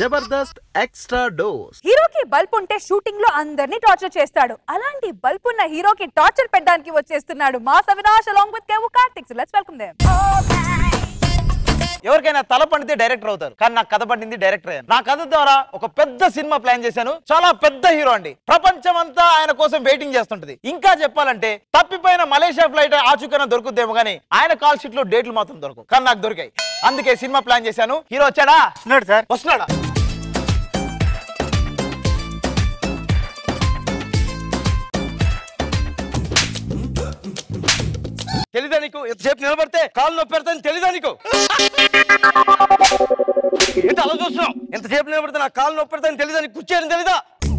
Jabardasth extra dose హీరోకి bulb ఉంటే shooting లో అందరినీ టార్చర్ చేస్తాడు అలాంటి బల్బ్ ఉన్న హీరోకి టార్చర్ పెట్టడానికి వచ్చేస్తున్నాడు mass Avinash along with Kevvu Karthik let's welcome them ఎవరికైనా తల పండితే డైరెక్టర్ అవుతారు కానీ నాకు కథ పండింది డైరెక్టర్ అయ్యాను నా కథ ద్వారా ఒక పెద్ద సినిమా ప్లాన్ చేశాను చాలా పెద్ద హీరో అండి ప్రపంచం అంతా ఆయన కోసం వెయిటింగ్ చేస్తుంటది ఇంకా చెప్పాలంటే తప్పిపోయిన మలేషియా ఫ్లైట్ ఆచుకన దొరుకుద్దేమో కానీ ఆయన కాల్ షీట్ లో డేట్లు మాత్రం దొరకవు కానీ నాకు దొరికాయి అందుకే సినిమా ప్లాన్ చేశాను హీరో వచ్చాడా వస్తున్నాడు సార్ వస్తున్నాడా తెలీదా నీకు ఎంతసేపు నిలబడితే కాళ్ళు నొప్పి పెడతాను తెలీదా నీకు ఏంటి అలా చూస్తున్నావు ఎంతసేపు నిలబడితే నా కాళ్ళు నొప్పి పెడతాను తెలీదా నీకు కూర్చోని తెలీదా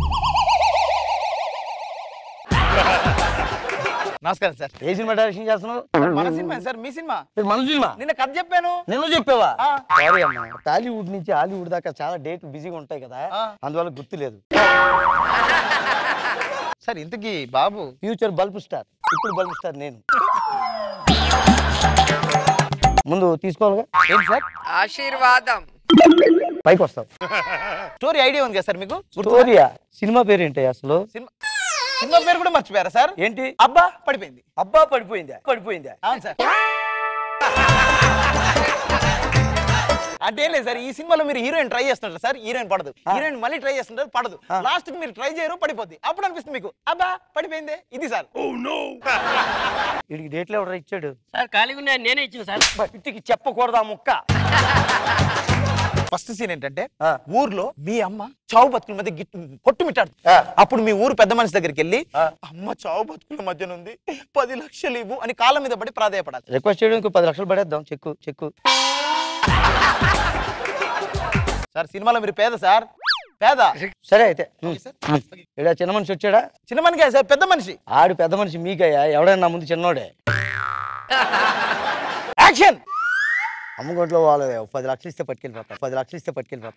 నమస్కారం సార్ ఏ సినిమా డైరెక్షన్ చేస్తున్నావు మన సినిమా సార్ మీ సినిమా ఇది మన సినిమా నిన్న కథ చెప్పాను నిన్ను చెప్పావా ఆ. సారీ అమ్మా టాలీవుడ్ నుంచి హాలీవుడ్ దాకా చాలా డేట్లు బిజీగా ఉంటాయి కదా ఆ. అందువల్ల గుర్తులేదు సార్ ఇంతకీ బాబు ఫ్యూచర్ బల్బ్ స్టార్ ఇప్పుడు బల్బ్ స్టార్ నేను ముందు తీసుకోవాలిగా ఏంటి సార్ ఆశీర్వాదం పైకి వస్తావు స్టోరీ ఐడియా ఉంది కదా సార్ మీకు స్టోరియా సినిమా పేరు ఏంటి అసలు సినిమా సినిమా పేరు కూడా మర్చిపోయారా సార్ ఏంటి అబ్బా పడిపోయింది అబ్బా పడిపోయిందా పడిపోయిందా అవును సార్ అంటే ఏం లేదు సార్ ఈ సినిమాలో మీరు హీరోయిన్ ట్రై చేస్తుంటారు సార్ హీరోయిన్ పడదు హీరోయిన్ మళ్ళీ ట్రై చేస్తుంటారు పడదు లాస్ట్ కి మీరు ట్రై చేయరు పడిపోద్ది అప్పుడు అనిపిస్తుంది మీకు అబ్బా పడిపోయిందే ఇది సార్ వీడికి డేట్లు ఎవరు ఇచ్చాడు సార్ ఖాళీగా ఉన్నాయి నేనే ఇచ్చిన సార్ ఇంటికి చెప్పకూడదు ఆ ముక్క ఫస్ట్ సీన్ ఏంటంటే ఆ. ఊర్లో మీ అమ్మ చావు బతుకుల మధ్య గిట్- కొట్టుమిట్టాడు ఆ. అప్పుడు మీ ఊరు పెద్ద మనిషి దగ్గరికి వెళ్ళి ఆ. అమ్మ చావు బతుకుల మధ్యన ఉంది పది లక్షలు ఇవ్వు అని కాళ్ళ మీద పడి ప్రాధాయపడాలి రిక్వెస్ట్ చేయడం ఇంకో పది లక్షలు పడేద్దాం చెక్కు చెక్కు సార్ సినిమాలో మీరు పేద సార్ పేద సరే అయితే సార్. ఇక్కడ చిన్న మనిషి వచ్చాడా చిన్న మనిషి సార్ పెద్ద మనిషి ఆడు పెద్ద మనిషి మీకయ్యా ఎవడైనా నా ముందు చిన్నోడే యాక్షన్ అమ్మగొంట్లో వాళ్ళు పది లక్షలు ఇస్తే పట్టుకెళ్ళిపోతా పది లక్షలు ఇస్తే పట్టుకెళ్ళిపోతా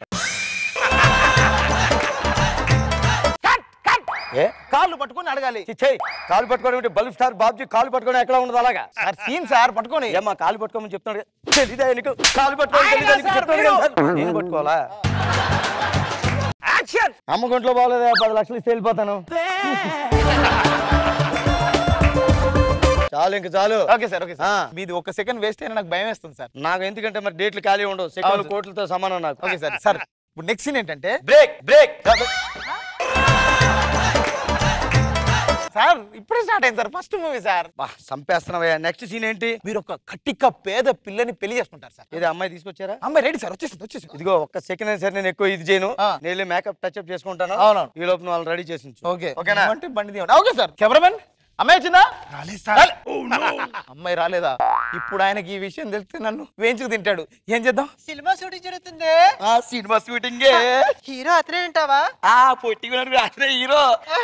ఏ కాళ్ళు పట్టుకొని అడగాలి చిచ్చేయ్ కాలు పట్టుకోవడం ఏంటి బల్బ్ స్టార్ బాబ్జీ కాలు పట్టుకోవడం ఎక్కడ ఉండదు అలాగా సార్ సీన్ సార్ పట్టుకొని ఏమ్మా కాలు పట్టుకోమని చెప్తున్నాడు కదా. తెలీదా నీకు కాలు పట్టుకోవడం తెలీదా నీకు సార్, చెప్తున్నాడు కదా సార్. నేను పట్టుకోవాలా యాక్షన్ అమ్మగొంట్లో బాగోలేదా పది లక్షలు ఇస్తే వెళ్ళిపోతాను చాలు ఇంక చాలు ఓకే సార్ ఓకే ఆ. సార్ మీది ఒక సెకండ్ వేస్ట్ అయినా నాకు భయం వేస్తుంది సార్ నాకు ఎందుకంటే మరి డేట్లు ఖాళీ ఉండవు సెకండ్లు అవును సార్. కోట్లతో సమానం నాకు ఓకే సార్ సార్ ఇప్పుడు నెక్స్ట్ సీన్ ఏంటంటే బ్రేక్ బ్రేక్ సార్ ఇప్పుడే స్టార్ట్ అయింది సార్ ఫస్ట్ మూవీ సార్ బా సంపేస్తున్నావయ్యా నెక్స్ట్ సీన్ ఏంటి మీరు ఒక కట్టిక పేద పిల్లని పెళ్లి చేసుకుంటారు సార్ ఇది అమ్మాయి తీసుకొచ్చారా అమ్మాయి రెడీ సార్ వచ్చేసింది వచ్చేసింది ఇదిగో ఒక్క సెకండ్ అయినా సరే నేను ఎక్కువ ఇది చేయను ఆ. నేను మేకప్ టచ్ అప్ చేసుకుంటాను అవునవును. ఈ లోపు నువ్వు వాళ్ళు రెడీ చేసి ఉంచు. ఓకే ఓకేనా అంటే బండి తీయండి ఓకే సార్ కెమెరామెన్ అమ్మాయి వచ్చిందా రాలేదు సార్ అమ్మాయి రాలేదా ఇప్పుడు ఆయనకి ఈ విషయం తెలిస్తే నన్ను వేయించుకు తింటాడు ఏం చేద్దాం సినిమా షూటింగ్ జరుగుతుంది ఆ సినిమా షూటింగే హీరో అతనే ఉంటావా ఆ పొట్టి అతనే హీరో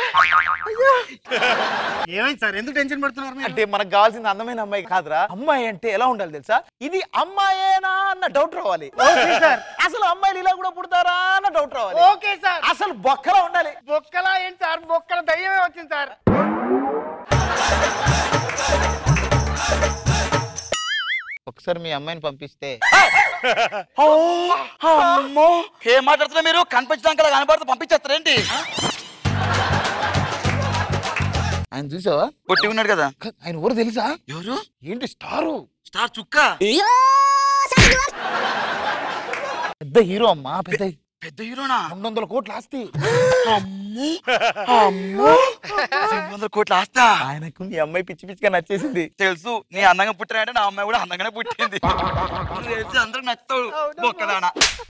ఏమైంది సార్ ఎందుకు టెన్షన్ పడుతున్నారు అంటే మనకు కావాల్సింది అందమైన అమ్మాయి కాదురా అమ్మాయి అంటే ఎలా ఉండాలి తెలుసా ఇది అమ్మాయేనా అన్న డౌట్ రావాలి ఓకే సార్ అసలు అమ్మాయిలు ఇలా కూడా పుడతారా అన్న డౌట్ రావాలి ఓకే సార్ అసలు బొక్కలా ఉండాలి బొక్కలా ఏంటి సార్ బొక్కల దయ్యమే వచ్చింది సార్ ఒకసారి మీ అమ్మాయిని పంపిస్తే అమ్మో ఏం మాట్లాడుతున్నా మీరు కనిపించడానికి అలా కనబడుతూ పంపించేస్తారేంటి ఆయన చూసావా పొట్టి ఉన్నాడు కదా ఆయన ఊరు తెలుసా ఎవరు ఏంటి స్టారు స్టార్ చుక్క పెద్ద హీరో అమ్మా పెద్ద పెద్ద హీరోనా రెండు వందల కోట్ల ఆస్తి అమ్మో అమ్మో రెండు వందల కోట్ల ఆస్తా ఆయనకు మీ అమ్మాయి పిచ్చి పిచ్చిగా నచ్చేసింది తెలుసు నీ అందంగా పుట్టినాయంటే నా అమ్మాయి కూడా అందంగానే పుట్టింది నువ్వు తెలిసి అందరూ నచ్చుతావు బొక్కదానా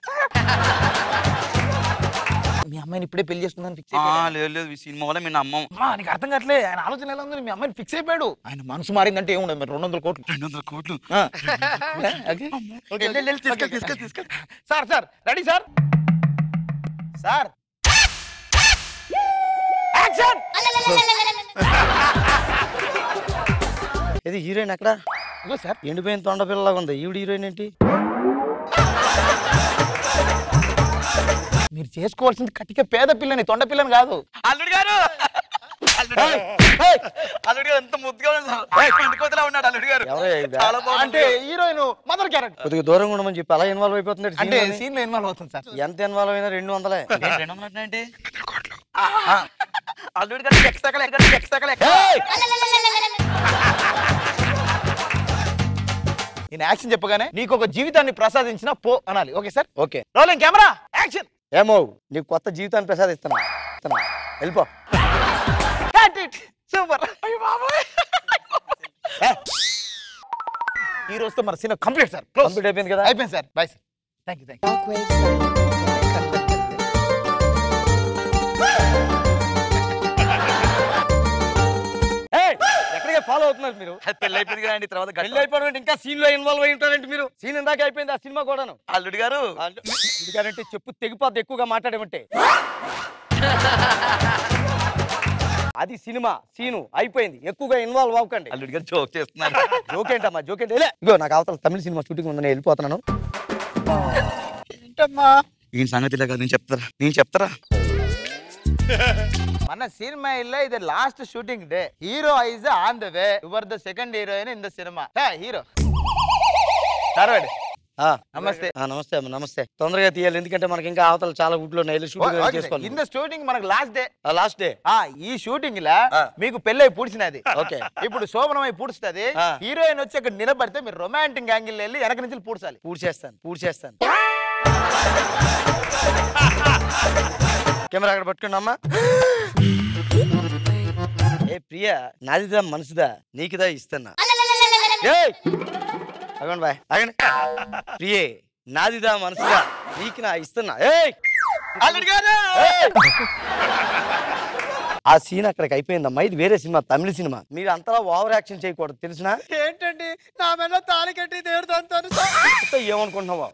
మీ అమ్మాయిని ఇప్పుడే పెళ్లి చేసుకుందని ఫిక్స్ ఆ, లేదు లేదు ఈ సినిమా వల్ల మీ నమ్మం నీకు అర్థం కావట్లే ఆయన ఆలోచన ఎలా ఉంది మీ అమ్మాయిని ఫిక్స్ అయిపోయాడు ఆయన మనసు మారిందంటే ఏముండదు మరి రెండు వందల కోట్లు రెండు వందల కోట్లు ఆ. ఓకే? ఓకే, వెళ్ళు, వెళ్ళు, తీసుకెళ్ళు, ఓకే, తీసుకెళ్ళు, తీసుకెళ్ళు. Sir sir ready sir sir action ఇది హీరోయిన్ అక్కడ ఇదిగో సార్ ఎండిపోయిన తొండ పిల్లలాగా ఉంది ఈవిడ హీరోయిన్ ఏంటి మీరు చేసుకోవాల్సింది కటిక పేద పిల్లని తొండ పిల్లని కాదు అల్లుడు గారు అల్లుడు అల్లుడు గారు ఎంత ముద్దుగా ఉన్నాడు పండుకోతలా ఉన్నాడు అల్లుడు గారు ఎవరో ఇది? చాలా బాగుంది అంటే హీరోయిన్ మదర్ క్యారెక్టర్ కొద్దిగా దూరంగా ఉండమని చెప్పి అలా ఇన్వాల్వ్ అయిపోతుంది అంటే సీన్ లో ఇన్వాల్వ్ అవుతుంది సార్ ఎంత ఇన్వాల్వ్ అయినా రెండు వందలే ఏంటి, రెండు వందలు అంటే ఏంటి? ఆ, అల్లుడు గారు ఎక్స్ట్రా ఎక్కడ ఎక్స్ట్రా నేను యాక్షన్ చెప్పగానే నీకు ఒక జీవితాన్ని ప్రసాదించిన పో అనాలి okay sir okay rolling camera action ఏమో నీకు కొత్త జీవితాన్ని ప్రసాదిస్తున్నా ఇస్తున్నా. వెళ్ళిపో సూపర్ ఈ రోజుతో మన సినిమా కంప్లీట్ సార్ క్లోజ్ కంప్లీట్ అయిపోయింది కదా అయిపోయింది sir bye sir thank you thank you ఏయ్, ఎక్కడికి ఫాలో అవుతున్నారు మీరు పెళ్ళి అయిపోయింది కదండి తర్వాత పెళ్లి గట్ల- అయిపోవడం ఇంకా సీన్ లో ఇన్వాల్వ్ అయి ఉంటారంటే మీరు సీన్ ఇందాక అయిపోయింది ఆ సినిమా కూడాను అల్లుడు గారు ఎందుకంటే చెప్పు తెగిపోద్ది ఎక్కువగా మాట్లాడమంటే అది సినిమా సీను అయిపోయింది ఎక్కువగా ఇన్వాల్వ్ అవ్వకండి అల్లుడు గారు జోక్ చేస్తున్నారు జోక్ ఏంటమ్మా జోక్ ఏంటి లే. ఇగో నాకు అవతల తమిళ సినిమా షూటింగ్ ఉందని వెళ్ళిపోతున్నాను ఏంటమ్మా ఈ సంగతి ఇలా కాదు నేను చెప్తారా నేను చెప్తారా మన సినిమా ఇల్ల ఇది last shooting day hero is on the way you're the second heroine in the cinema hero సర్వాడు ఆ, నమస్తే ఆ, నమస్తే అమ్మ నమస్తే తొందరగా తీయాలి ఎందుకంటే మనకి ఇంకా అవతల చాలా గుడ్లో నైలు షూటింగ్ చేసుకోవాలి ఇన్ ద షూటింగ్ మనకు లాస్ట్ డే లాస్ట్ డే ఆ ఈ షూటింగ్ లా మీకు పెళ్ళై పూడ్చినది ఓకే. ఇప్పుడు శోభనమై పూడ్చుతుంది ఆ. హీరోయిన్ వచ్చి అక్కడ నిలబడితే మీరు రొమాంటిక్ యాంగిల్ వెళ్ళి వెనక నుంచి పూడ్చాలి పూర్తి చేస్తాను పూర్తి చేస్తాను కెమెరా అక్కడ పట్టుకున్నామ్మా ఏ ప్రియా నాదిదా మనసుదా నీకుదా ఇస్తున్నా ఏయ్! అగండి బాయ్ అగండి ప్రియే నాదిదా మనసుదా నీకు నా ఇస్తున్నా ఏయ్ అల్లుడు గారు ఏయ్! ఆ సీన్ అక్కడికి అయిపోయిందమ్మా ఇది వేరే సినిమా తమిళ సినిమా మీరు అంతలా ఓవర్ యాక్షన్ చేయకూడదు తెలిసిన ఏంటండి నా మెల్ల తాళి కట్టి దేవుడు దాంతో ఏమనుకుంటున్నావా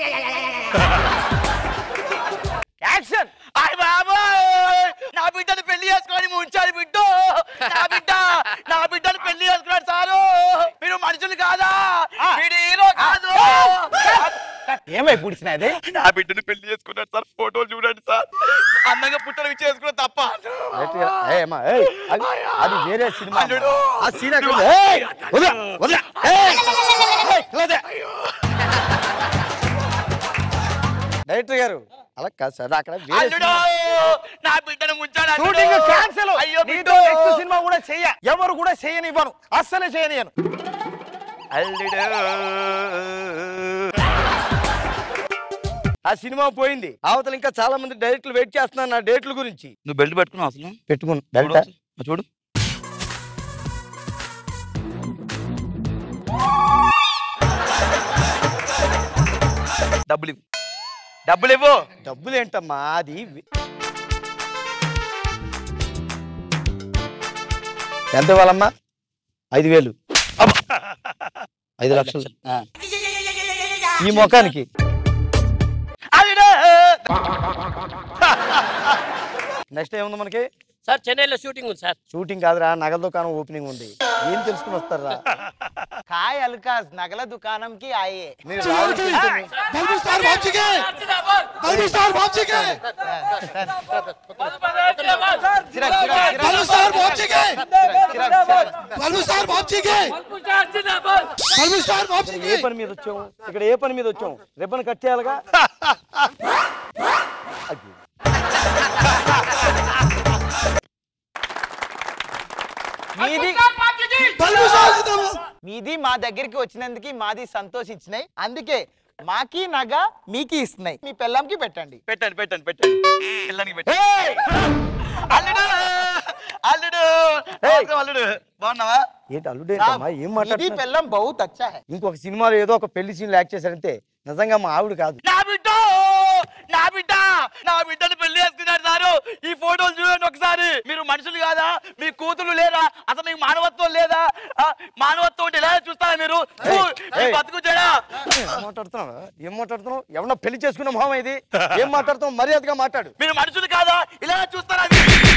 యాక్షన్ అయ్య బాబాయ్ నా బిడ్డను పెళ్లి చేసుకొని ఉంచాలి బిడ్డ నా బిడ్డ నా బిడ్డను పెళ్లి చేసుకున్నాడు సారు మీరు మనుషులు కాదా మీరు హీరో కాదు ఏమై పూడ్చినది నా బిడ్డను పెళ్లి చేసుకున్నాడు సార్ ఫోటోలు చూడండి సార్ అందంగా పుట్టలు చేసుకున్న తప్ప గట్టిగా, ఏయ్ అమ్మా, ఏయ్, అది అది వేరే సినిమా అమ్మా. అల్లుడు. ఆ సీన్ అక్కడ ఉంది. ఏయ్, వదిలే, వదిలే, ఏయ్, ఏయ్, ఇలాగే. డైరెక్టర్ గారు అలా కాదు సార్ అక్కడ వేరే అల్లుడు సినిమా. నా బిడ్డను ముంచాడు అల్లుడు. షూటింగ్ క్యాన్సిల్ అయ్యో నీతో నెక్స్ట్ సినిమా కూడా చెయ్య ఎవరు కూడా చేయనివ్వను అస్సలే చేయనియను అల్లుడు ఆ సినిమా పోయింది అవతల ఇంకా చాలా మంది డైరెక్టర్లు వెయిట్ చేస్తున్నారు నా డేట్ల గురించి నువ్వు బెల్ట్ పెట్టుకున్నావు అసలు పెట్టుకుని చూడు ఒకసారి. చూడు డబ్బులు ఇవ్వు డబ్బులు ఇవ్వు డబ్బులు ఏంటమ్మా అది వి- ఎంత ఇవ్వాలమ్మా ఐదు వేలు ఐదు లక్షలు ఆ. ఈ ముఖానికి అల్లుడు నెక్స్ట్ ఏముంది మనకి సార్ చెన్నైలో షూటింగ్ ఉంది సార్ షూటింగ్ కాదురా నగల దుకాణం ఓపెనింగ్ ఉంది ఏం తెలుసుకుని వస్తారా కాయ్ అల్కాస్ నగల దుకాణం కి ఆయే మీరు రావాల్సింది చిరాక్, చిరాక్, చిరాక్. చిరాక్, చిరాక్. ఇక్కడ ఏ పని మీద వచ్చాం ఇక్కడ ఏ పని మీద వచ్చాం రిబ్బన్ కట్ చేయాలిగా అది. మీది మీది మా దగ్గరికి వచ్చినందుకు మాది సంతోషించినాయి అందుకే మాకి నగ మీకి ఇస్తున్నాయి మీ పెళ్ళంకి పెట్టండి పెట్టండి పెట్టండి పెట్టండి పిల్లానికి పెట్టండి అల్లుడు అల్లుడు నమస్కారం, అల్లుడు బాగున్నావా ఏంటి అల్లుడేంటమ్మా ఏం ఇది మాట్లాడుతున్నా పెళ్ళం బహుత్ అచ్చా హై ఇంకొక సినిమాలో ఏదో ఒక పెళ్లి సీన్ యాక్ట్ చేశారంటే నిజంగా మా ఆవిడ కాదు నా బిడ్డ నా బిడ్డ నా బిడ్డను పెళ్లి చేసుకున్నాడు సారు ఈ ఫోటోలు చూడండి ఒకసారి మీరు మనుషులు కాదా మీ కూతురు లేదా అసలు మీకు మానవత్వం లేదా ఆ, మానవత్వం ఉంటే ఎలా చూస్తారా మీరు ఫు, మీ ఏయ్. బతుకు చెడా ఏం మాట్లాడుతున్నావు ఏం మాట్లాడుతున్నావు ఎవరన్నా పెళ్లి చేసుకున్న మొహం ఇది ఏం మాట్లాడుతున్నావు మర్యాదగా మాట్లాడు మీరు మనుషులు కాదా ఇలా చూస్తారా మీరు?